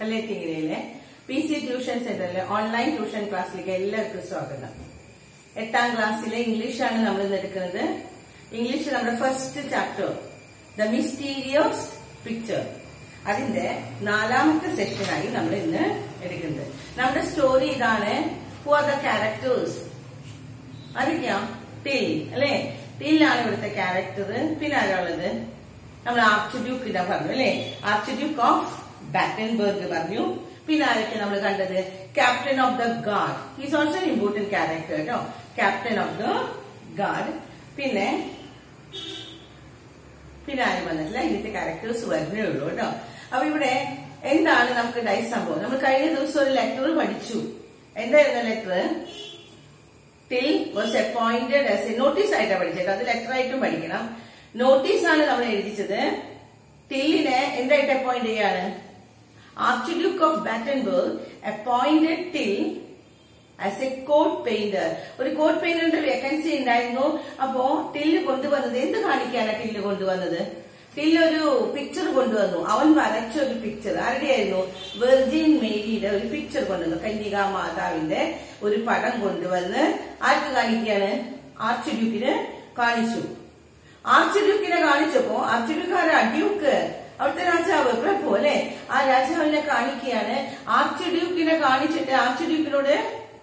കല്ലേറ്റിങ്ങരയിലെ P C tuition സെന്ററിലെ online tuition ക്ലാസ്സിലേക്ക് എല്ലാവർക്കും സ്വാഗതം എട്ടാം ക്ലാസ്സിലെ ഇംഗ്ലീഷാണ് നമ്മൾ ഇന്ന് എടുക്കുന്നത് ഇംഗ്ലീഷ് നമ്മുടെ first chapter the mysterious picture അതിന്റെ നാലാമത്തെ സെഷനായി നമ്മൾ ഇന്ന് എടുക്കുന്നത് നമ്മുടെ സ്റ്റോറി ഇതാണ് ഹു ആർ ദ ക്യാരക്ടേഴ്സ് അറിയാം ടിൽ അല്ലെ ടില്ലാണ് ഇവിടുത്തെ ക്യാരക്ടർ പിന്നെ ആരാളുള്ളത് നമ്മൾ ആർച്ച് ഡ്യൂക്കിന്റെ പറഞ്ഞു അല്ലെ ആർച്ച് ഡ്യൂക്ക് ഓഫ് ബാറ്റൻബർഗ് പറഞ്ഞു പിന്നെ ആരൊക്കെ നമ്മൾ കണ്ടത് captain of the guard he's also important character കേട്ടോ ക്യാപ്റ്റൻ ഓഫ് ദ ഗാർഡ് പിന്നെ പിന്നെ ആരും വന്നിട്ടില്ല ഇങ്ങനത്തെ ക്യാരക്ടേഴ്സ് വരുന്നേ ഉള്ളൂ കേട്ടോ അപ്പൊ ഇവിടെ എന്താണ് നമുക്ക് ഉണ്ടായ സംഭവം നമ്മൾ കഴിഞ്ഞ ദിവസം ഒരു ലെറ്റർ പഠിച്ചു എന്തായിരുന്നു letter Till was appointed as a notice ആയിട്ടാണ് പഠിച്ചത് അത് ലെറ്റർ ആയിട്ടും പഠിക്കണം നോട്ടീസ് ആണ് നമ്മൾ എഴുതിച്ചത് ടില്ലിനെ എന്തായിട്ട് അപ്പോയിന്റ് ചെയ്യാണ് archduke of Battenberg appointed Till as a court painter ഒരു കോട്ട് പെയിന്ററിന്റെ വേക്കൻസി ഉണ്ടായിരുന്നു അപ്പോ ടില്ല് കൊണ്ടുവന്നത് എന്ത് കാണിക്കാനാണ് ടില്ല് കൊണ്ടുവന്നത് ടില്ല് ഒരു പിക്ചർ കൊണ്ടുവന്നു അവൻ വരച്ച ഒരു പിക്ചർ ആരുടെയായിരുന്നു വെർജിൻ മേരിയുടെ ഒരു പിക്ചർ കൊണ്ടുവന്നു കന്യക മാതാവിന്റെ ഒരു പടം കൊണ്ടുവന്ന് ആർക്ക് കാണിക്കുകയാണ് ആർച്ച് ഡ്യൂക്കിന് കാണിച്ചു ആർച്ച് ഡ്യൂക്കിനെ കാണിച്ചപ്പോ ആർച്ച് ഡ്യൂക്ക് ആരാ ഡ്യൂക്ക് അവിടുത്തെ രാജാവ് പ്രഭു അല്ലെ ആ രാജാവിനെ കാണിക്കുകയാണ് ആർച്ച് ഡ്യൂക്കിനെ കാണിച്ചിട്ട് ആർച്ച് ഡ്യൂക്കിനോട്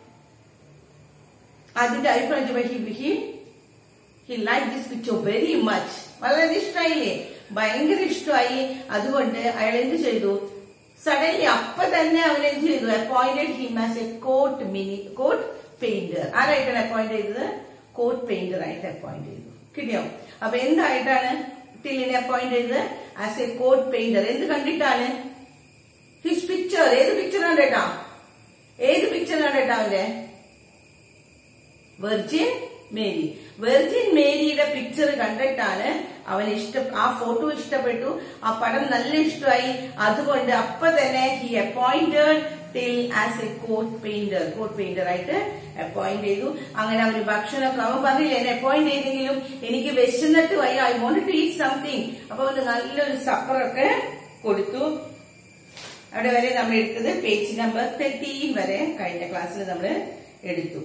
അതിന്റെ അഭിപ്രായം he he like this picture very much വളരെ ഇഷ്ടമായില്ലേ ഭയങ്കര ഇഷ്ടമായി അതുകൊണ്ട് അയാൾ എന്ത് ചെയ്തു സഡൻലി അപ്പൊ തന്നെ അവൻ എന്ത് ചെയ്തു appointed him as a court mini court painter ആരായിട്ടാണ് അപ്പോയിന്റ് ചെയ്തത് കോട്ട് പെയിന്റർ ആയിട്ട് അപ്പോയിന്റ് ചെയ്തു കിട്ടിയോ അപ്പൊ എന്തായിട്ടാണ് ടില്ലിനെ അപ്പോയിന്റ് ചെയ്തത് ആസ് എ കോട്ട് പെയിന്റർ എന്ത് കണ്ടിട്ടാണ് ഹിസ് പിക്ചർ ഏത് പിക്ചറാണ് കേട്ടാ ഏത് പിക്ചറാണ് കേട്ടാ അവന്റെ വെർജിൻ മേരി വെർജിൻ മേരിയുടെ പിക്ചർ കണ്ടിട്ടാണ് അവൻ ഇഷ്ട ആ ഫോട്ടോ ഇഷ്ടപ്പെട്ടു ആ പടം നല്ല ഇഷ്ടമായി അതുകൊണ്ട് അപ്പൊ തന്നെ he appointed Till as a court painter court painter ആയിട്ട് അപ്പോയിന്റ് ചെയ്തു അങ്ങനെ അവര് ഭക്ഷണമൊക്കെ അവൻ പറഞ്ഞില്ല എന്നെ അപ്പോയിന്റ് ചെയ്തെങ്കിലും എനിക്ക് വിശന്നിട്ട് വയ്യ I want to eat something അപ്പൊ അവന് നല്ലൊരു സപ്പറൊക്കെ കൊടുത്തു അവിടെ വരെ നമ്മൾ എടുത്തത് പേജ് നമ്പർ തേർട്ടീൻ വരെ കഴിഞ്ഞ ക്ലാസ്സിൽ നമ്മൾ എടുത്തു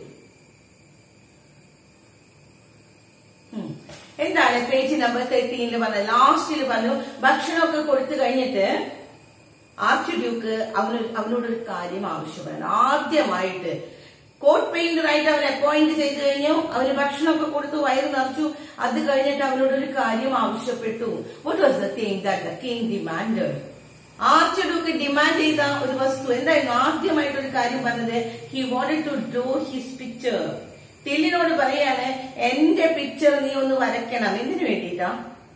ഉം. എന്താണ് പേജ് നമ്പർ തേർട്ടീനിൽ പറഞ്ഞത് ലാസ്റ്റിൽ പറഞ്ഞു ഭക്ഷണമൊക്കെ കൊടുത്തു കഴിഞ്ഞിട്ട് ആർച്ച് ഡ്യൂക്ക് അവന് അവനോട് ഒരു കാര്യം ആവശ്യമാണ് ആദ്യമായിട്ട് കോട്ട് പെയിന്റർ ആയിട്ട് അവൻ അപ്പോയിന്റ് ചെയ്തു കഴിഞ്ഞു അവന് ഭക്ഷണമൊക്കെ കൊടുത്തു വയറ് നിറച്ചു അത് കഴിഞ്ഞിട്ട് അവനോട് ഒരു കാര്യം ആവശ്യപ്പെട്ടു what was the thing that the king demanded archduke demand ചെയ്ത ഒരു വസ്തു എന്തായിരുന്നു ആദ്യമായിട്ട് ഒരു കാര്യം പറഞ്ഞത് he wanted to draw his picture ടില്ലിനോട് പറയാണ് എന്റെ പിക്ചർ നീ ഒന്ന് വരയ്ക്കണം എന്തിനു വേണ്ടിയിട്ടാ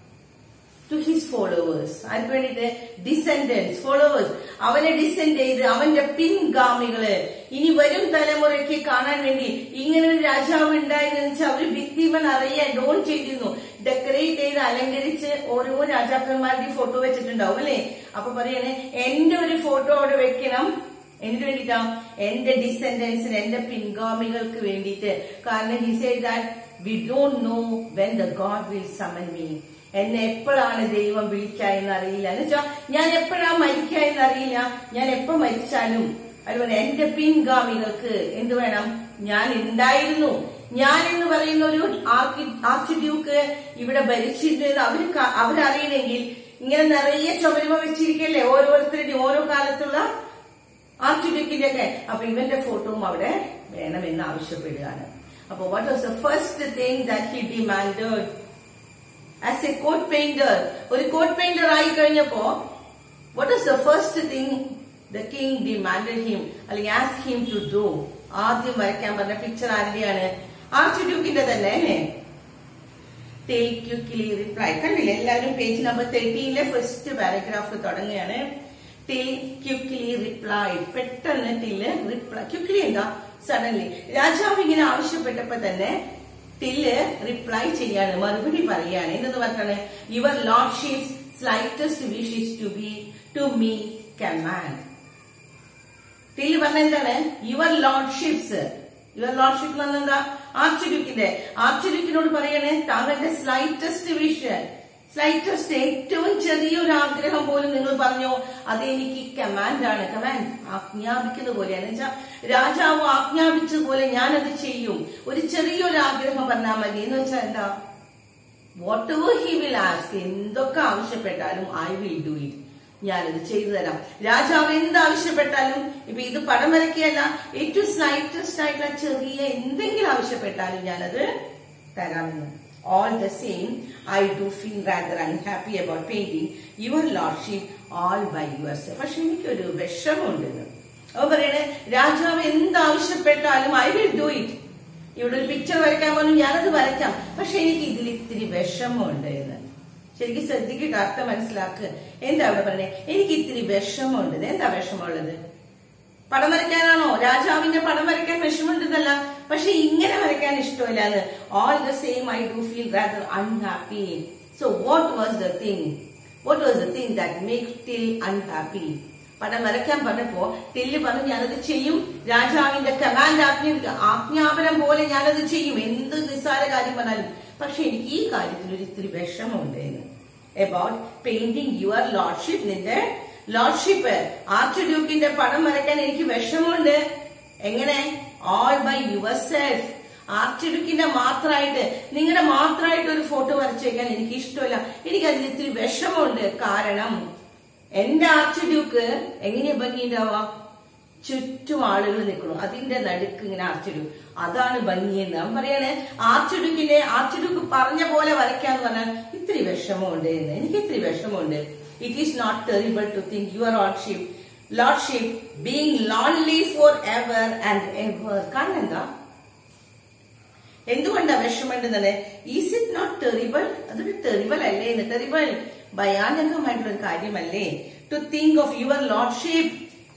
ടു ഹിസ് ഫോളോവേഴ്സ് ആർക്ക് വേണ്ടിയിട്ട് ഡിസെൻഡൻസ് ഫോളോവേഴ്സ് അവനെ ഡിസെൻഡ് ചെയ്ത് അവന്റെ പിൻഗാമികള് ഇനി വരും തലമുറയ്ക്ക് കാണാൻ വേണ്ടി ഇങ്ങനെ ഒരു രാജാവ് ഉണ്ടായെന്ന് വെച്ചാൽ അവര് ഭിത്തിമൻ അറിയാൻ ഡോൺ ചെയ്തിരുന്നു ഡെക്കറേറ്റ് ചെയ്ത് അലങ്കരിച്ച് ഓരോ രാജാക്കന്മാരുടെ ഫോട്ടോ വെച്ചിട്ടുണ്ടാവും അല്ലെ അപ്പൊ പറയണേ എന്റെ ഒരു ഫോട്ടോ അവിടെ വെക്കണം എന്തിനു വേണ്ടിട്ടാ എന്റെ ഡിസെൻഡൻസിന് എന്റെ പിൻഗാമികൾക്ക് വേണ്ടിയിട്ട് കാരണം he said that we don't know when the God will summon me എന്നെ എപ്പോഴാണ് ദൈവം വിളിക്കുക എന്ന് അറിയില്ല എന്ന് വെച്ചാൽ ഞാൻ എപ്പോഴാ മരിക്കുക എന്ന് അറിയില്ല ഞാൻ എപ്പോ മരിച്ചാലും അതുപോലെ എന്റെ പിൻഗാമികൾക്ക് എന്ത് വേണം ഞാൻ ഉണ്ടായിരുന്നു ഞാൻ എന്ന് പറയുന്ന ഒരു ആർക്കി ആർച്ച് ഡ്യൂക്ക് ഇവിടെ ഭരിച്ചിരുന്നത് അവര് ക- അവരറിയണമെങ്കിൽ ഇങ്ങനെ നിറയെ ചുമരുമ വെച്ചിരിക്കല്ലേ ഓരോരുത്തരുടെയും ഓരോ കാലത്തുള്ള ആർച്ച് ഡ്യൂക്കിന്റെ ഒക്കെ അപ്പൊ ഇവന്റെ ഫോട്ടോവും അവിടെ വേണമെന്ന് ആവശ്യപ്പെടുകയാണ് അപ്പൊ what was the first thing that he demanded as a court painter ഒരു കോട്ട് പെയിന്റർ ആയി കഴിഞ്ഞപ്പോ what is the first thing the king demanded him അല്ലെങ്കിൽ ആസ് ഹിം ടു ഡു ആദ്യം വരയ്ക്കാൻ പറഞ്ഞ പിക്ചർ ആരുടെയാണ് ആർച്ച് ഡ്യൂക്കിന്റെ തന്നെ അല്ലേ ടേക്ക് ക്യുക്ലി റിപ്ലൈ കണ്ടില്ലേ എല്ലാവരും പേജ് നമ്പർ തേർട്ടീനിലെ ഫസ്റ്റ് പാരഗ്രാഫ് തുടങ്ങുകയാണ് ടിൽ ക്യുക്ലി റിപ്ലൈ പെട്ടെന്ന് ടില് റിപ്ലൈ ക്യുക്ലി എന്താ സഡൻലി രാജാവ് ഇങ്ങനെ ആവശ്യപ്പെട്ടപ്പോ തന്നെ ടില് റിപ്ലൈ ചെയ്യാണ് മറുപടി പറയാണ് എന്തെന്ന് പറഞ്ഞാണ് your lordships slightest wish is to be to me command Till പറഞ്ഞ എന്താണ് യുവർ ലോഡ്ഷിപ്സ് യുവർ ലോഡ്ഷിപ്പ് എന്ന് പറഞ്ഞാൽ എന്താ ആർച്ച് ഡ്യൂക്കിന്റെ ആർച്ച് ഡ്യൂക്കിനോട് പറയണേ താങ്കളുടെ സ്ലൈറ്റസ്റ്റ് വിഷ് സ്ലൈറ്റസ്റ്റ് ഏറ്റവും ചെറിയൊരു ആഗ്രഹം പോലും നിങ്ങൾ പറഞ്ഞോ അത് എനിക്ക് കമാൻഡാണ് കമാൻഡ് ആജ്ഞാപിക്കുന്ന പോലെയാണ് വെച്ചാൽ രാജാവ് ആജ്ഞാപിച്ചതുപോലെ ഞാനത് ചെയ്യും ഒരു ചെറിയൊരു ആഗ്രഹം പറഞ്ഞാൽ മതി എന്ന് വെച്ചാൽ എന്താ whatever he will ask എന്തൊക്കെ ആവശ്യപ്പെട്ടാലും ഐ വിൽ ഡു ഇറ്റ് ഞാനത് ചെയ്തു തരാം രാജാവ് എന്ത് ആവശ്യപ്പെട്ടാലും ഇപ്പൊ ഇത് പടം വരയ്ക്കുകയല്ല ഏറ്റവും സ്ലൈറ്റസ്റ്റ് ആയിട്ടുള്ള ചെറിയ എന്തെങ്കിലും ആവശ്യപ്പെട്ടാലും ഞാനത് തരാമെന്ന് all the same I do feel rather unhappy about painting your lordship all by your yourself പക്ഷെ എനിക്കൊരു വിഷമമുണ്ടെന്ന് അവ പറയണേ രാജാവ് എന്ത് ആവശ്യപ്പെട്ടാലും ഐ വിൽ ഡു ഇറ്റ് ഇവിടെ ഒരു പിക്ചർ വരയ്ക്കാൻ പറഞ്ഞു ഞാനത് വരയ്ക്കാം പക്ഷെ എനിക്ക് ഇതിൽ ഇത്തിരി വിഷമമുണ്ട് എന്ന് ശരിക്കും ശ്രദ്ധിക്കുക അർത്ഥം മനസ്സിലാക്കുക എന്താ അവിടെ പറഞ്ഞേ എനിക്ക് ഇത്തിരി വിഷമമുണ്ട് എന്താ വിഷമമുള്ളത് പടം വരയ്ക്കാനാണോ രാജാവിന്റെ പടം വരയ്ക്കാൻ വിഷമമുണ്ടെന്നല്ല പക്ഷെ ഇങ്ങനെ വരയ്ക്കാൻ ഇഷ്ടമില്ലാന്ന് all the same I do feel rather unhappy so what was the thing what was the thing that make Till unhappy പടം വരയ്ക്കാൻ പറഞ്ഞപ്പോ ടില്ല് പറഞ്ഞു ഞാനത് ചെയ്യും രാജാവിന്റെ കമാൻഡ് ആജ്ഞ ആജ്ഞാപനം പോലെ ഞാനത് ചെയ്യും എന്ത് നിസ്സാര കാര്യം പറഞ്ഞാലും പക്ഷെ എനിക്ക് ഈ കാര്യത്തിൽ ഒരു ഇത്തിരി വിഷമമുണ്ട് എന്ന് അബൌട്ട് പെയിന്റിംഗ് യുവർ ലോഡ്ഷിപ്പ് നിന്റെ ലോഡ്ഷിപ്പ് ആർച്ച് ഡ്യൂക്കിന്റെ പടം വരയ്ക്കാൻ എനിക്ക് വിഷമമുണ്ട് എങ്ങനെ ഓൾ ബൈ യുവർ സെൽഫ് ആർച്ച് ഡ്യൂക്കിന്റെ മാത്രമായിട്ട് നിങ്ങളുടെ മാത്രമായിട്ട് ഒരു ഫോട്ടോ വരച്ചേക്കാൻ എനിക്ക് ഇഷ്ടമല്ല എനിക്ക് അതിൽ ഇത്തിരി വിഷമമുണ്ട് കാരണം എന്റെ ആർച്ച് ഡ്യൂക്ക് എങ്ങനെയാ ഭംഗിയുണ്ടാവുക ചുറ്റും ആളുകൾ നിൽക്കുന്നു അതിന്റെ നടുക്ക് ഇങ്ങനെ ആർച്ചെടുക്കും അതാണ് ഭംഗിയെന്ന് അവൻ പറയാണ് ആർച്ചെടുക്കിന്റെ ആർച്ചെടുക്ക് പറഞ്ഞ പോലെ വരയ്ക്കാന്ന് പറഞ്ഞാൽ ഇത്തിരി വിഷമമുണ്ട് എന്ന് എനിക്ക് ഇത്തിരി വിഷമമുണ്ട് it is not terrible to think your lordship lordship being lonely for ever and ever കാരണം എന്താ എന്തുകൊണ്ടാ വിഷമമുണ്ടെന്നത് ഈസ് ഇറ്റ് നോട്ട് ടെറിബിൾ അതൊരു ടെറിബിൾ അല്ലേ എന്ന് ടെറിബിൾ ഭയാനകമായിട്ടുള്ള ഒരു കാര്യമല്ലേ to think of your lordship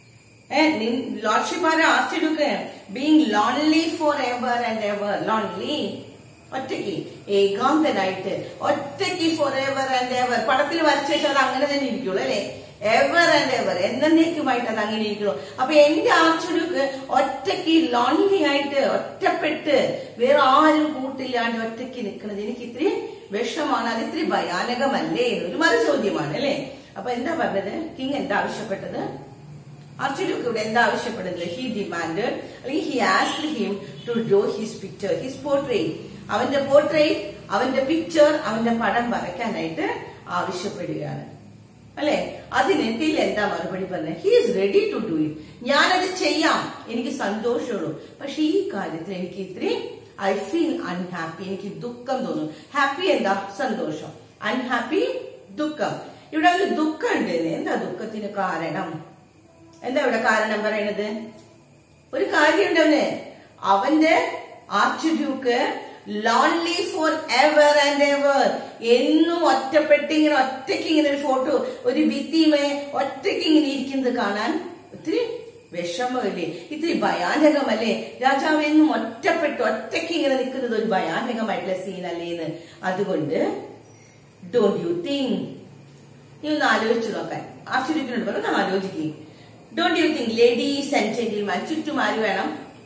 lordship ആരെ ആർച്ചെടുക്ക being lonely for ever and ever lonely ഒറ്റയ്ക്ക് ഏകാന്തനായിട്ട് ഒറ്റയ്ക്ക് ഫോർ എവർ ആൻഡ് എവർ പടത്തിൽ വരച്ചിട്ട് അത് അങ്ങനെ തന്നെ ഇരിക്കുള്ളൂ അല്ലെ എവർ ആൻഡ് എവർ എന്നേക്കുമായിട്ട് അത് അങ്ങനെ ഇരിക്കുള്ളൂ അപ്പൊ എന്റെ ആർച്ചെടുക്ക് ഒറ്റയ്ക്ക് ലോൺലി ആയിട്ട് ഒറ്റപ്പെട്ട് വേറെ ആരും കൂട്ടില്ലാണ്ട് ഒറ്റയ്ക്ക് നിൽക്കുന്നത് എനിക്ക് ഇത്തിരി വിഷമാണ് അത് ഇത്തിരി ഭയാനകമല്ലേ ഒരു മറു ചോദ്യമാണ് അല്ലെ അപ്പൊ എന്താ പറഞ്ഞത് കിങ് എന്താ ആവശ്യപ്പെട്ടത് ആർച്ചുലുക്ക് ഇവിടെ എന്താ ആവശ്യപ്പെടുന്നത് ഹി ഡിമാൻഡ് അല്ലെങ്കിൽ he asked him to draw his picture his portrait അവന്റെ പോർട്രേറ്റ് അവന്റെ പിക്ചർ അവന്റെ പടം വരയ്ക്കാനായിട്ട് ആവശ്യപ്പെടുകയാണ് അല്ലെ അതിന് ടിൽ എന്താ മറുപടി പറഞ്ഞത് he is ready to do it ഞാനത് ചെയ്യാം എനിക്ക് സന്തോഷമുള്ളൂ പക്ഷെ ഈ കാര്യത്തിൽ എനിക്ക് ഇത്തിരി ഐ ഫീൽ അൺഹാപ്പി എനിക്ക് ദുഃഖം തോന്നും ഹാപ്പി എന്താ സന്തോഷം അൺഹാപ്പി ദുഃഖം ഇവിടെ ഒരു ദുഃഖം ഉണ്ട് എന്താ ദുഃഖത്തിന് കാരണം എന്താ ഇവിടെ കാരണം പറയണത് ഒരു കാര്യമുണ്ട് അവന് അവന്റെ archduke lonely for ever and ever എന്നും ഒറ്റപ്പെട്ട് ഇങ്ങനെ ഒറ്റയ്ക്ക് ഇങ്ങനെ ഒരു ഫോട്ടോ ഒരു ഭിത്തിമേ ഒറ്റയ്ക്ക് ഇങ്ങനെ ഇരിക്കുന്നത് കാണാൻ ഒത്തിരി വിഷമമല്ലേ ഇത്തിരി ഭയാനകമല്ലേ രാജാവ് എന്നും ഒറ്റപ്പെട്ട് ഒറ്റയ്ക്ക് ഇങ്ങനെ നിൽക്കുന്നത് ഒരു ഭയാനകമായിട്ടുള്ള സീനല്ലേ എന്ന് അതുകൊണ്ട് ഡോണ്ട് യു തിങ്ക് നീ ഒന്ന് ആലോചിച്ചു നോക്കാൻ ആശ്ചര്യത്തിനോട് പറഞ്ഞു ആലോചിക്കും don't you think ladies and gentleman ചുറ്റും ആര് വേണം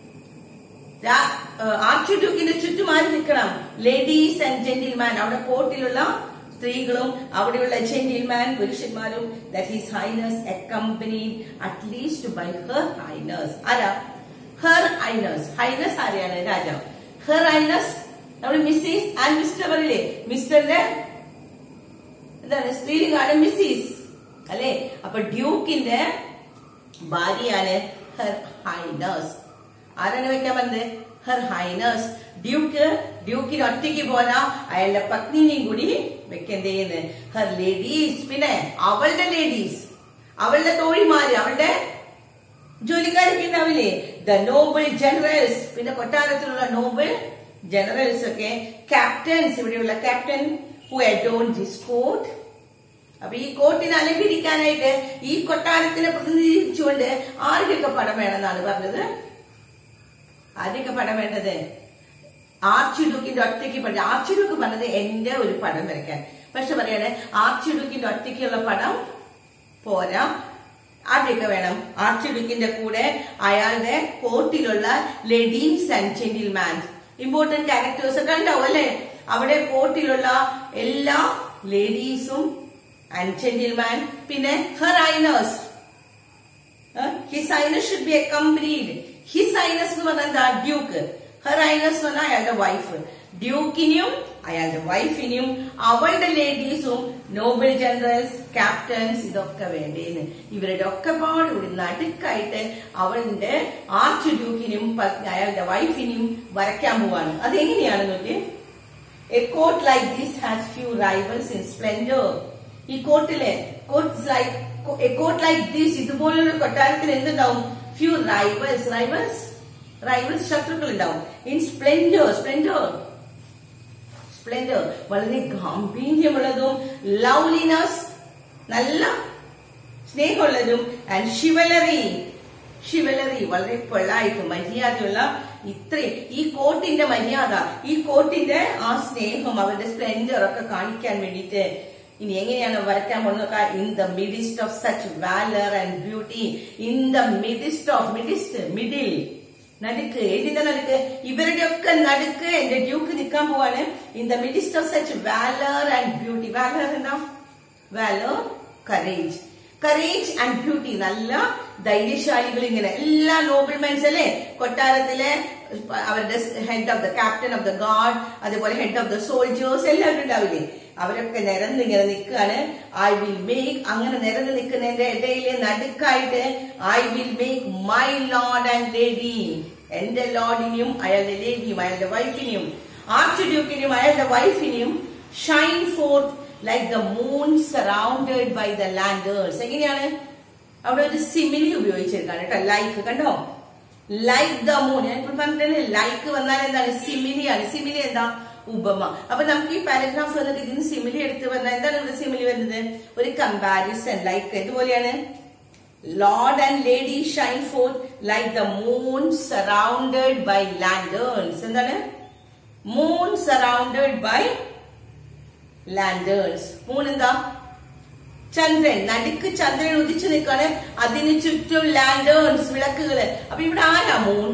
ആർച്ച് ഡ്യൂക്കിന്റെ ചുറ്റും ആര് നിൽക്കണം ലേഡീസ് ആൻഡ് ജെന്റിൽമാൻ അവിടെ കോർട്ടിലുള്ള സ്ത്രീകളും അവിടെയുള്ള ജെന്റിൽമാൻ പുരുഷന്മാരും that his highness accompanied at least by her highness ആരാ ഹെർ ഹൈനസ് ഹൈനസ് ആരെയാണ് രാജാവ് ഹെർ ഹൈനസ് നമ്മൾ മിസ്സിസ് ആൻഡ് മിസ്റ്റർ പറയില്ലേ മിസ്റ്ററിന്റെ എന്താണ് സ്ത്രീലിംഗാണ് മിസ്സിസ് അല്ലെ അപ്പൊ ഡ്യൂക്കിന്റെ ഭാര്യയാണ് ഹെർ ഹൈനസ് ആരാണ് വെക്കാൻ പറഞ്ഞത് ഹെർ ഹൈനസ് ഡ്യൂക്ക് ഡ്യൂക്കിന് ഒറ്റയ്ക്ക് പോരാ അയാളുടെ പത്നിനെയും കൂടി വെക്കേണ്ടേന്ന് ഹെർ ലേഡീസ് പിന്നെ അവളുടെ ലേഡീസ് അവളുടെ തോഴിമാര് അവളുടെ ജോലിക്കാരൊക്കെ ഉണ്ടാവില്ലേ ദ നോബിൾ ജനറൽസ് പിന്നെ കൊട്ടാരത്തിലുള്ള നോബിൾ ജനറൽസ് ഒക്കെ ക്യാപ്റ്റൻസ് ഇവിടെയുള്ള captain who adorn this court അപ്പൊ ഈ കോട്ടിനെ അലങ്കരിക്കാനായിട്ട് ഈ കൊട്ടാരത്തിനെ പ്രതിനിധീകരിച്ചുകൊണ്ട് ആരുടെയൊക്കെ പടം വേണമെന്നാണ് പറഞ്ഞത് ആരുടെയൊക്കെ പടം വേണ്ടത് ആർച്ചിഡുക്കിന്റെ ഒറ്റയ്ക്ക് പടം ആർച്ചിഡുക്ക് പറഞ്ഞത് എന്റെ ഒരു പടം വരയ്ക്കാൻ പക്ഷെ പറയണേ ആർച്ചിഡുക്കിന്റെ ഒറ്റയ്ക്കുള്ള പടം പോരാ ആരുടെയൊക്കെ വേണം ആർച്ചിഡുക്കിന്റെ കൂടെ അയാളുടെ കോർട്ടിലുള്ള ladies and gentleman important characters ഒക്കെ ഉണ്ടാവും അല്ലെ അവിടെ കോർട്ടിലുള്ള എല്ലാ ലേഡീസും ആൻഡ് ജെന്റിൽമാൻ പിന്നെ her highness his highness should be accompanied his highness എന്ന് പറഞ്ഞാൽ എന്താ ഡ്യൂക്ക് ഹെർ ഐനസ് എന്ന് പറഞ്ഞാൽ അയാളുടെ വൈഫ് ഡ്യൂക്കിനെയും അയാളുടെ വൈഫിനെയും അവളുടെ ലേഡീസും നോബൽ ജനറൽസ് ക്യാപ്റ്റൻസ് ഇതൊക്കെ വേണ്ടേന്ന് ഇവരുടെ ഒക്കെ പാടുകൂടി നടുക്കായിട്ട് അവളുടെ ആർച്ച് ഡ്യൂക്കിനെയും പ- അയാളുടെ വൈഫിനെയും വരയ്ക്കാൻ പോവാണ് അതെങ്ങനെയാണ് നോക്കിയേ a court like this has few rivals in splendour ഈ കോട്ടിലെ court like a court like this ഇതുപോലൊരു കൊട്ടാരത്തിന് എന്തുണ്ടാവും ഫ്യൂ റൈവൽസ് റൈവൽസ് റൈവൽസ് ശത്രുക്കൾ ഉണ്ടാവും ഇൻ സ്പ്ലെൻഡർ സ്പ്ലെൻഡർ സ്പ്ലെൻഡർ വളരെ ഗാംഭീര്യമുള്ളതും ലവ്ലിനെസ് നല്ല സ്നേഹമുള്ളതും ആൻഡ് ഷിവലറി ഷിവലറി വളരെ പൊള്ളായിട്ട് മര്യാദയുള്ള ഇത്രയും ഈ കോട്ടിന്റെ മര്യാദ ഈ കോട്ടിന്റെ ആ സ്നേഹം അവരുടെ സ്പ്ലെൻഡർ ഒക്കെ കാണിക്കാൻ വേണ്ടിയിട്ട് ഇനി എങ്ങനെയാണ് വരയ്ക്കാൻ പോകുന്നത് in the midst of such valour and beauty in the midst of midst middle നടുക്ക് ഏതിന്റെ നടുക്ക് ഇവരുടെ ഒക്കെ നടുക്ക് എന്റെ ഡ്യൂക്ക് നിൽക്കാൻ പോവാണ് in the midst of such valour and beauty valour എന്താ valour courage courage and beauty നല്ല ധൈര്യശാലികൾ ഇങ്ങനെ എല്ലാ നോബിൾമെൻസ് അല്ലേ കൊട്ടാരത്തിലെ അവരുടെ head of the captain of the guard അതേപോലെ ഹെഡ് ഓഫ് ദ സോൾജേഴ്സ് എല്ലാവരും ഉണ്ടാവില്ലേ അവരൊക്കെ നിരന്ന് ഇങ്ങനെ നിൽക്കുകയാണ് ഐ വിൽ മേക്ക് അങ്ങനെ നിരന്ന് നിൽക്കുന്നതിന്റെ ഇടയിലെ നടുക്കായിട്ട് I will make my lord and lady എന്റെ ലോർഡിനെയും അയാളുടെ ലേഡിയും അയാളുടെ വൈഫിനെയും ആർച്ച് ഡ്യൂക്കിനെയും അയാളുടെ വൈഫിനെയും shine forth like the moon surrounded by the lanterns എങ്ങനെയാണ് അവിടെ ഒരു സിമിലി ഉപയോഗിച്ചിരിക്കാണ് കേട്ടോ ലൈക്ക് കണ്ടോ ലൈക്ക് ദ മൂൺ ഞാൻ ഇപ്പോൾ പറഞ്ഞില്ലേ ലൈക്ക് വന്നാൽ എന്താണ് സിമിലിയാണ് സിമിലി എന്താ ഉപമ അപ്പൊ നമുക്ക് ഈ പാരഗ്രാഫ് വന്നിട്ട് ഇതിന് സിമിലി എടുത്ത് വന്നാൽ എന്താണ് ഇവിടെ സിമിലി വരുന്നത് ഒരു കമ്പാരിസൺ ലൈക്ക് എന്തുപോലെയാണ് lord and lady shine forth like the moon surrounded by lanterns എന്താണ് moon surrounded by lanterns moon എന്താ ചന്ദ്രൻ നടുക്ക് ചന്ദ്രൻ ഉദിച്ചു നിൽക്കാണ് അതിന് ചുറ്റും ലാൻഡേൺസ് വിളക്കുകള് അപ്പൊ ഇവിടെ ആരാ മൂൺ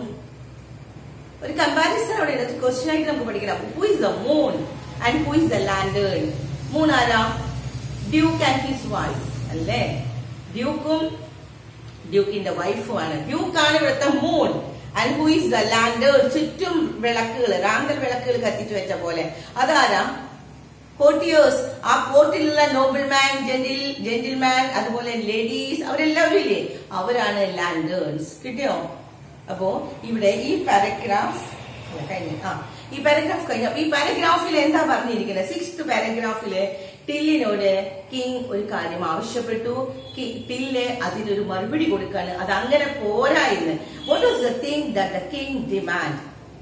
ഒരു കമ്പാരിസൺ അവിടെ ഉണ്ട് ക്വസ്റ്റ്യൻ ആയിട്ട് നമുക്ക് പഠിക്കണം who is the moon and who is the lantern moon ആരാ ഡ്യൂക്ക് ആൻഡ് ഹിസ് വൈഫ് അല്ലേ ഡ്യൂക്കും ഡ്യൂക്കിന്റെ വൈഫുമാണ് ഡ്യൂക്കാണ് ഇവിടുത്തെ moon and who is the lantern ചുറ്റും വിളക്കുകൾ റാന്തൽ വിളക്കുകൾ കത്തിച്ചു വെച്ച പോലെ അതാരാ കോർട്ടിയേഴ്സ് ആ കോർട്ടിലുള്ള നോബിൾമാൻ ജെന്റിൽ ജെന്റിൽമാൻ അതുപോലെ ലേഡീസ് അവരെല്ലാവരും ഇല്ലേ അവരാണ് ലാൻഡേൺസ് കിട്ടിയോ അപ്പോ ഇവിടെ ഈ പാരഗ്രാഫ് കഴിഞ്ഞു ആ ഈ പാരഗ്രാഫ് കഴിഞ്ഞു അപ്പൊ ഈ പാരഗ്രാഫിൽ എന്താ പറഞ്ഞിരിക്കുന്നത് സിക്സ്ത് പാരഗ്രാഫില് ടില്ലിനോട് കിങ് ഒരു കാര്യം ആവശ്യപ്പെട്ടു കി- ടില്ല് അതിനൊരു മറുപടി കൊടുക്കാണ് അത് അങ്ങനെ പോരാ എന്ന് what was the thing that the king demand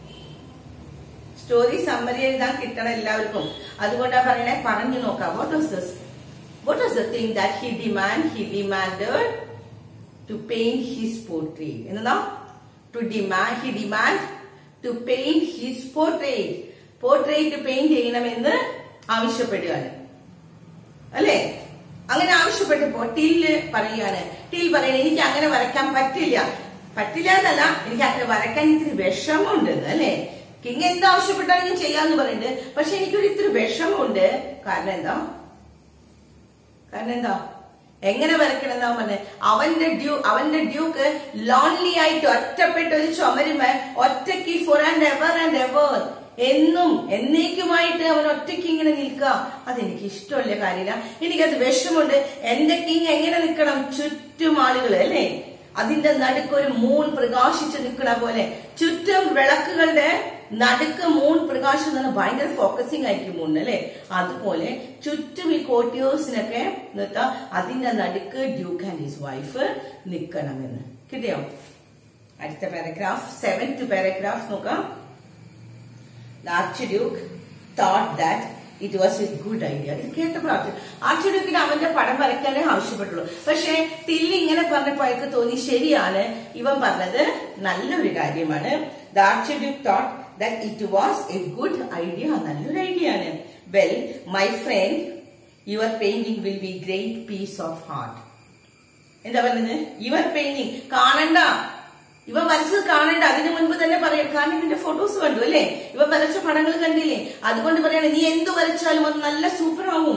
story summary എഴുതാൻ കിട്ടണം എല്ലാവർക്കും അതുകൊണ്ടാ പറയണേ പറഞ്ഞു നോക്കാം what was this what was the thing that he demand he demanded to paint his portrait എന്നതാ to demand he demand to paint his portrait portrait paint ചെയ്യണമെന്ന് ആവശ്യപ്പെടുകയാണ് അല്ലേ അങ്ങനെ ആവശ്യപ്പെട്ടപ്പോ ടില്ല് പറയാണ് ടിൽ പറയണ എനിക്ക് അങ്ങനെ വരയ്ക്കാൻ പറ്റില്ല പറ്റില്ല എന്നല്ല എനിക്ക് അങ്ങനെ വരയ്ക്കാൻ ഇത്തിരി വിഷമമുണ്ട് അല്ലേ കിങ് എന്താ ആവശ്യപ്പെട്ടാലും ഞാൻ ചെയ്യാന്ന് പറയുന്നുണ്ട് പക്ഷെ എനിക്കൊരു ഇത്തിരി വിഷമമുണ്ട് കാരണം എന്താ കാരണം എന്താ എങ്ങനെ വരയ്ക്കണം എന്നാ പറഞ്ഞത് അവന്റെ ഡ്യൂ അവന്റെ ഡ്യൂക്ക് ലോൺലി ആയിട്ട് ഒറ്റപ്പെട്ട ഒരു ചുമരുമ ഒറ്റയ്ക്ക് for and ever and ever എന്നും എന്നേക്കുമായിട്ട് അവൻ ഒറ്റയ്ക്ക് ഇങ്ങനെ നിൽക്കുക അതെനിക്ക് ഇഷ്ടമുള്ള കാര്യമില്ല എനിക്കത് വിഷമുണ്ട് എന്റെ കിങ് എങ്ങനെ നിൽക്കണം ചുറ്റും ആളുകൾ അല്ലേ അതിന്റെ നടുക്ക് ഒരു മൂൺ പ്രകാശിച്ച് നിൽക്കണ പോലെ ചുറ്റും വിളക്കുകളുടെ നടുക്ക് മൂൺ പ്രകാശം എന്ന് പറഞ്ഞാൽ ഭയങ്കര ഫോക്കസിങ് ആയിരിക്കും മൂൺ അല്ലെ അതുപോലെ ചുറ്റും ഈ കോട്ടിയേഴ്സിനൊക്കെ നിർത്താം അതിന്റെ നടുക്ക് ഡ്യൂക്ക് ആൻഡ് ഹിസ് വൈഫ് നിൽക്കണമെന്ന് കിട്ടിയോ അടുത്ത പാരഗ്രാഫ് സെവൻത് പാരഗ്രാഫ് നോക്കാം The Archduke thought that it was a good idea. ഇത് കേട്ടപ്പോൾ ആർച്ചുഡ്യൂക്കിന് അവന്റെ പടം വരയ്ക്കാനേ ആവശ്യപ്പെട്ടുള്ളൂ പക്ഷെ ടില്ലി ഇങ്ങനെ പറഞ്ഞപ്പോൾ അയാൾക്ക് തോന്നി ശരിയാണ് ഇവൻ പറഞ്ഞത് നല്ലൊരു കാര്യമാണ് the archduke thought that it was a good idea നല്ലൊരു ഐഡിയ ആണ് well my friend your painting will be great piece of heart എന്താ പറഞ്ഞത് യുവർ പെയിന്റിംഗ് കാണണ്ട ഇവ വരച്ചത് കാണണ്ട അതിന് മുൻപ് തന്നെ പറയാം കാരണം ഇതിന്റെ ഫോട്ടോസ് കണ്ടു അല്ലേ ഇവ വരച്ച പടങ്ങൾ കണ്ടില്ലേ അതുകൊണ്ട് പറയാണ് നീ എന്ത് വരച്ചാലും അത് നല്ല സൂപ്പർ ആവും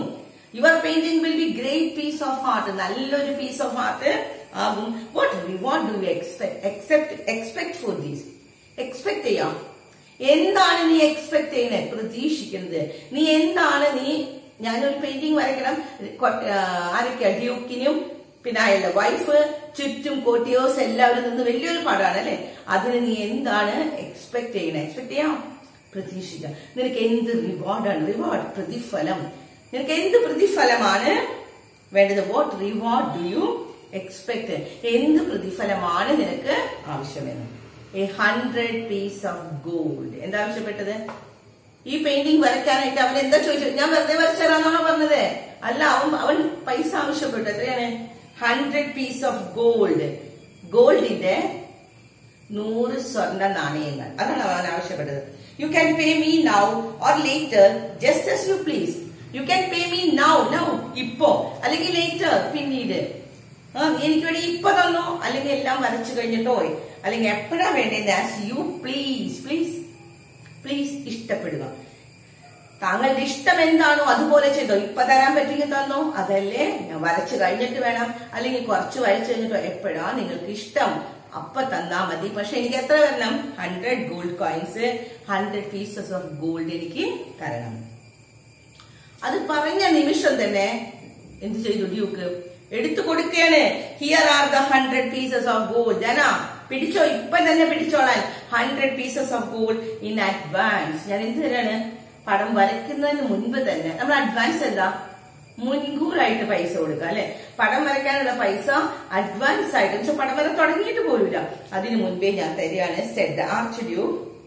your painting will be great piece of heart നല്ലൊരു പീസ് ഓഫ് ഹാർട്ട് ആകും what reward do you expect except expect for these expect ചെയ്യാം എന്താണ് നീ എക്സ്പെക്ട് ചെയ്യുന്നത് പ്രതീക്ഷിക്കുന്നത് നീ എന്താണ് നീ ഞാനൊരു പെയിന്റിംഗ് വരയ്ക്കണം കൊ- ആ, ആരൊക്കെയാ ഡ്യൂക്കിനും പിന്നെ അയാളുടെ വൈഫ് ചുറ്റും കോട്ടിയോസ് എല്ലാവരും നിന്ന് വലിയൊരു പടമാണ് അല്ലെ അതിന് നീ എന്താണ് എക്സ്പെക്ട് ചെയ്യണേ എക്സ്പെക്ട് ചെയ്യാം പ്രതീക്ഷിക്കാം നിനക്ക് എന്ത് റിവാർഡാണ് റിവാർഡ് പ്രതിഫലം നിനക്ക് എന്ത് പ്രതിഫലമാണ് വേണ്ടത് what reward do you expect എന്ത് പ്രതിഫലമാണ് നിനക്ക് ആവശ്യമെന്ന് a hundred piece of gold എന്താ ആവശ്യപ്പെട്ടത് ഈ പെയിന്റിംഗ് വരയ്ക്കാനായിട്ട് അവൻ എന്താ ചോദിച്ചത് ഞാൻ വെറുതെ വരച്ചാലാന്നാണോ പറഞ്ഞത് അല്ല അവൻ അവൻ പൈസ ആവശ്യപ്പെട്ടു എത്രയാണ് ഹൺഡ്രഡ് പീസ് ഓഫ് ഗോൾഡ് ഗോൾഡിന്റെ നൂറ് സ്വർണ്ണ നാണയങ്ങൾ അതാണ് അവൻ ആവശ്യപ്പെട്ടത് you can pay me now or later just as you please you can pay me now now ഇപ്പോ അല്ലെങ്കിൽ ലേറ്റർ പിന്നീട് ആ, നീ എനിക്ക് വേണ്ടി ഇപ്പൊ തന്നോ അല്ലെങ്കിൽ എല്ലാം വരച്ചു കഴിഞ്ഞിട്ടോ അല്ലെങ്കിൽ എപ്പോഴാ വേണ്ടത് as you please please please ഇഷ്ടപ്പെടുക താങ്കളുടെ ഇഷ്ടം എന്താണോ അതുപോലെ ചെയ്തോ ഇപ്പൊ തരാൻ പറ്റുമെങ്കിൽ തന്നോ അതല്ലേ ഞാൻ വരച്ചു കഴിഞ്ഞിട്ട് വേണം അല്ലെങ്കിൽ കുറച്ച് വരച്ചു കഴിഞ്ഞിട്ടോ എപ്പോഴാ നിങ്ങൾക്ക് ഇഷ്ടം അപ്പൊ തന്നാ മതി പക്ഷെ എനിക്ക് എത്ര വരണം hundred gold coins hundred pieces of gold എനിക്ക് തരണം അത് പറഞ്ഞ നിമിഷം തന്നെ എന്ത് ചെയ്തു ഡ്യൂക്ക് എടുത്തു കൊടുക്കുകയാണ് here are the hundred pieces of gold ജന പിടിച്ചോ ഇപ്പൊ തന്നെ പിടിച്ചോളാൻ hundred pieces of gold in advance ഞാൻ എന്ത് തരാണ് പടം വരയ്ക്കുന്നതിന് മുൻപ് തന്നെ നമ്മൾ അഡ്വാൻസ് എന്താ മുൻകൂറായിട്ട് പൈസ കൊടുക്കുക അല്ലെ പടം വരയ്ക്കാനുള്ള പൈസ അഡ്വാൻസ് ആയിട്ട് പക്ഷെ പടം വര തുടങ്ങിയിട്ട് പോലില്ല അതിനു മുൻപേ ഞാൻ തരികയാണ് said archduke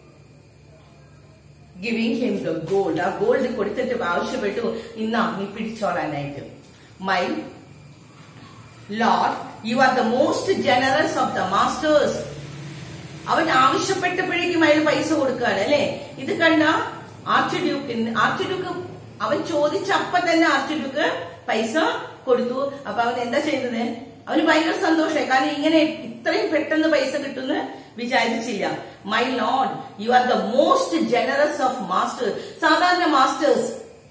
giving him the gold ആ ഗോൾഡ് കൊടുത്തിട്ട് ആവശ്യപ്പെട്ടു ഇന്നാ നീ പിടിച്ചോളാനായിട്ട് my lord you are the most generous of the masters അവൻ ആവശ്യപ്പെട്ടപ്പോഴേക്കും അയാൾ പൈസ കൊടുക്കുകയാണ് അല്ലെ ഇത് കണ്ട ആർച്ച് ഡ്യൂക്കിന് ആർച്ച് ഡ്യൂക്ക് അവൻ ചോദിച്ച അപ്പൊ തന്നെ ആർച്ച് ഡ്യൂക്ക് പൈസ കൊടുത്തു അപ്പൊ അവൻ എന്താ ചെയ്തത് അവന് ഭയങ്കര സന്തോഷമായി കാരണം ഇങ്ങനെ ഇത്രയും പെട്ടെന്ന് പൈസ കിട്ടുമെന്ന് വിചാരിച്ചില്ല my lord you are the most generous of masters സാധാരണ മാസ്റ്റേഴ്സ്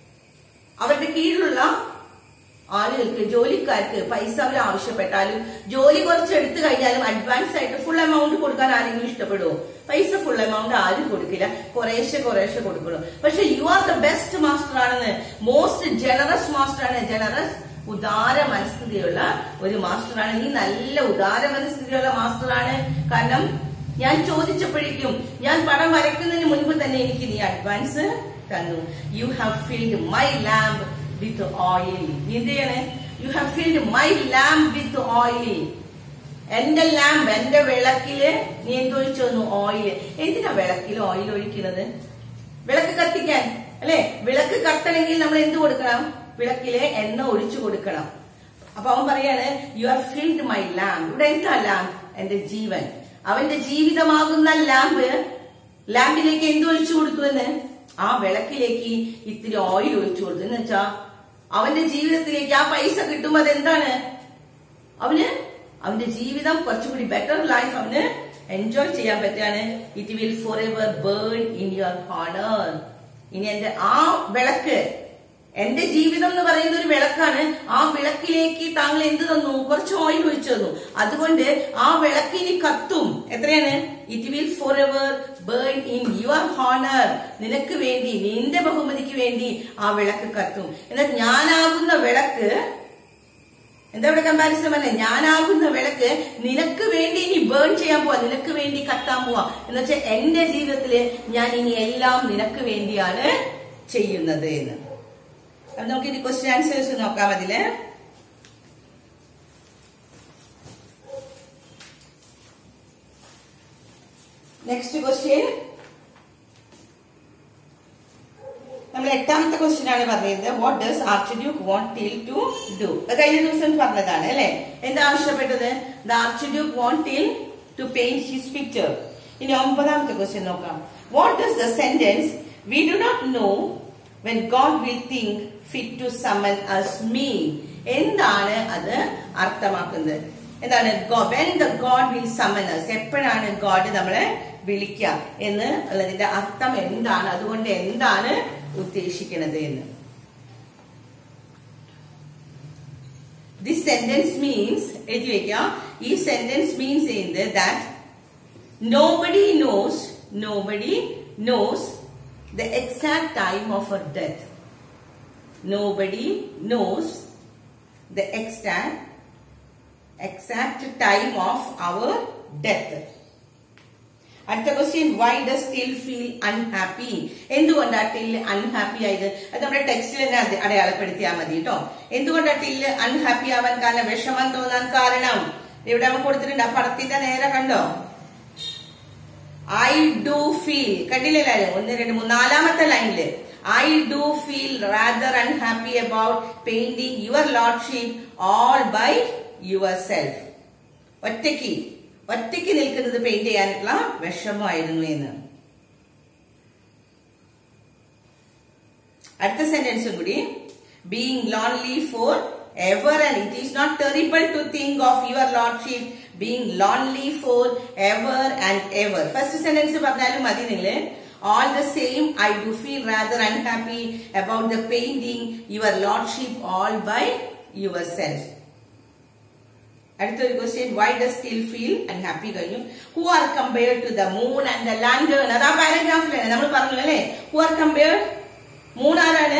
അവരുടെ കീഴിലുള്ള ആളുകൾക്ക് ജോലിക്കാർക്ക് പൈസ അവർ ആവശ്യപ്പെട്ടാലും ജോലി കുറച്ച് എടുത്തു കഴിഞ്ഞാലും അഡ്വാൻസ് ആയിട്ട് ഫുൾ എമൗണ്ട് കൊടുക്കാൻ ആരെങ്കിലും ഇഷ്ടപ്പെടുമോ പൈസ ഫുൾ എമൗണ്ട് ആരും കൊടുക്കില്ല കുറേശ്ശെ കുറേശ്ശെ കൊടുക്കുള്ളൂ പക്ഷെ you are the best master ആണെന്ന് മോസ്റ്റ് ജനറസ് മാസ്റ്റർ ആണ് ജനറസ് ഉദാര മനസ്ഥിതിയുള്ള ഒരു മാസ്റ്ററാണ് നീ നല്ല ഉദാര മനസ്ഥിതിയുള്ള മാസ്റ്ററാണ് കാരണം ഞാൻ ചോദിച്ചപ്പോഴേക്കും ഞാൻ പടം വരയ്ക്കുന്നതിന് മുൻപ് തന്നെ എനിക്ക് നീ അഡ്വാൻസ് തന്നു you have filled my lamp with oil എന്ത് ചെയ്യണേ you have filled my lamp with oil എന്റെ ലാമ്പ് എന്റെ വിളക്കില് നീ എന്തൊഴിച്ചു വന്നു ഓയിൽ എന്തിനാ വിളക്കിൽ ഓയിൽ ഒഴിക്കുന്നത് വിളക്ക് കത്തിക്കാൻ അല്ലെ വിളക്ക് കത്തണമെങ്കിൽ നമ്മൾ എന്ത് കൊടുക്കണം വിളക്കിലെ എണ്ണ ഒഴിച്ചു കൊടുക്കണം അപ്പൊ അവൻ പറയാണ് you are filled my lamp ഇവിടെ എന്താ ലാമ്പ് എന്റെ ജീവൻ അവന്റെ ജീവിതമാകുന്ന ലാമ്പ് ലാമ്പിലേക്ക് എന്ത് ഒഴിച്ചു കൊടുത്തു എന്ന് ആ വിളക്കിലേക്ക് ഇത്തിരി ഓയിൽ ഒഴിച്ചു കൊടുത്തു എന്ന് വെച്ചാ അവന്റെ ജീവിതത്തിലേക്ക് ആ പൈസ കിട്ടുമ്പോ അതെന്താണ് അവന് അവന്റെ ജീവിതം കുറച്ചുകൂടി ബെറ്റർ ലൈഫ് അവന് എൻജോയ് ചെയ്യാൻ പറ്റാണ് it will for ever burn in your honour ഇനി എന്റെ ആ വിളക്ക് എന്റെ ജീവിതം എന്ന് പറയുന്ന ഒരു വിളക്കാണ് ആ വിളക്കിലേക്ക് താങ്കൾ എന്ത് തന്നു കുറച്ച് ഓയിൽ ഒഴിച്ചു തന്നു അതുകൊണ്ട് ആ വിളക്കിനി കത്തും എത്രയാണ് it will for ever burn in your honour നിനക്ക് വേണ്ടി നിന്റെ ബഹുമതിക്ക് വേണ്ടി ആ വിളക്ക് കത്തും എന്നാൽ ഞാനാകുന്ന വിളക്ക് എന്താ ഇവിടെ കമ്പാരിസൺ പറഞ്ഞ ഞാനാകുന്ന വിളക്ക് നിനക്ക് വേണ്ടി ഇനി ബേൺ ചെയ്യാൻ പോവാ നിനക്ക് വേണ്ടി കത്താൻ പോവാ എന്ന് വെച്ചാൽ എന്റെ ജീവിതത്തില് ഞാൻ ഇനി എല്ലാം നിനക്ക് വേണ്ടിയാണ് ചെയ്യുന്നത് എന്ന് അപ്പൊ നമുക്ക് ഇനി ക്വസ്റ്റ്യൻ ആൻസേഴ്സ് നോക്കാം അതില് നെക്സ്റ്റ് ക്വസ്റ്റ്യൻ നമ്മൾ എട്ടാമത്തെ ക്വസ്റ്റ്യൻ ആണ് പറയുന്നത് what does archduke want Till to do കഴിഞ്ഞ ദിവസം പറഞ്ഞതാണ് അല്ലെ എന്താ ആവശ്യപ്പെട്ടത് the archduke want Till to paint his picture ഇനി ഒമ്പതാമത്തെ ക്വസ്റ്റ്യൻ നോക്കാം what does the sentence we do not know when God will think fit to summon us മീ എന്താണ് അത് അർത്ഥമാക്കുന്നത് എന്താണ് when the God will summon us എപ്പോഴാണ് God നമ്മളെ വിളിക്കുക എന്ന് ഉള്ളതിന്റെ അർത്ഥം എന്താണ് അതുകൊണ്ട് എന്താണ് ഉദ്ദേശിക്കുന്നത് എന്ന് ദിസ് സെന്റൻസ് മീൻസ് എഴുതി വെക്കാം ഈ സെന്റൻസ് മീൻസ് ചെയ്യുന്നത് that nobody knows nobody knows the exact time of a death nobody knows the exact exact time of our death അടുത്ത question why does Till feel unhappy എന്തുകൊണ്ടാണ് Till unhappy ആയത് അത് നമ്മുടെ ടെക്സ്റ്റിൽ തന്നെ അത് അടയാളപ്പെടുത്തിയാൽ മതി കേട്ടോ എന്തുകൊണ്ടാണ് ടിൽ അൺഹാപ്പി ആവാൻ കാരണം വിഷമം തോന്നാൻ കാരണം ഇവിടെ നമുക്ക് കൊടുത്തിട്ടുണ്ട് ആ പടത്തിന്റെ നേരെ കണ്ടോ ഐ ഡു ഫീൽ കണ്ടില്ലേ ഒന്ന് രണ്ട് മൂന്ന് നാലാമത്തെ ലൈനില് I do feel rather unhappy about painting your lordship all by your self ഒറ്റയ്ക്ക് ഒറ്റയ്ക്ക് നിൽക്കുന്നത് പെയിന്റ് ചെയ്യാനുള്ള വിഷമമായിരുന്നു എന്ന് അടുത്ത സെന്റൻസും കൂടി being lonely for ever and it is not terrible to think of your lordship being lonely for ever and ever first sentence പറഞ്ഞാലും മതി നിങ്ങള് all the same i do feel rather unhappy about the painting your lordship all by yourself അടുത്തൊരു question why does still feel unhappy കഴിഞ്ഞു who are compared to the moon and the lantern അത് ആ പാരഗ്രാഫിലാണ് നമ്മൾ പറഞ്ഞു അല്ലേ who are compared moon ആരാണ്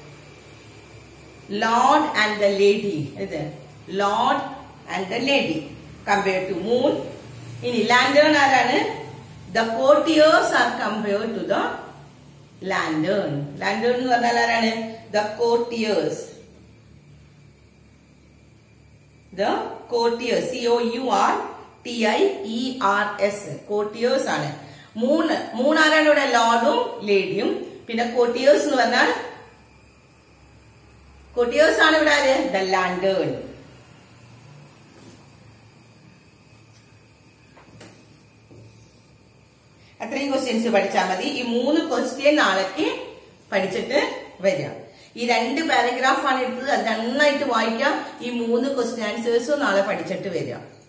lord and the lady ഇത് lord and the lady compared to moon ഇനി ലാൻഡേൺ ആരാണ് the courtiers are compared to the lantern lantern എന്ന് പറഞ്ഞാൽ ആരാണ് the courtiers the courtiers C O U R T I E R S courtiers ആണ് മൂന്ന് മൂന്നാരാണ് ഇവിടെ ലോർഡും ലേഡിയും പിന്നെ കോർട്ടിയേഴ്സ് എന്ന് പറഞ്ഞാൽ കോർട്ടിയേഴ്സ് ആണ് ഇവിടെ ആര് ദ ലാൻഡേൺ അത്രയും ക്വസ്റ്റ്യൻസ് പഠിച്ചാൽ മതി ഈ മൂന്ന് ക്വസ്റ്റ്യൻ നാളേക്ക് പഠിച്ചിട്ട് വരിക ഈ രണ്ട് പാരഗ്രാഫാണ് എടുത്തത് അത് നന്നായിട്ട് വായിക്കാം ഈ മൂന്ന് ക്വസ്റ്റ്യൻ ആൻസേഴ്സും നാളെ പഠിച്ചിട്ട് വരിക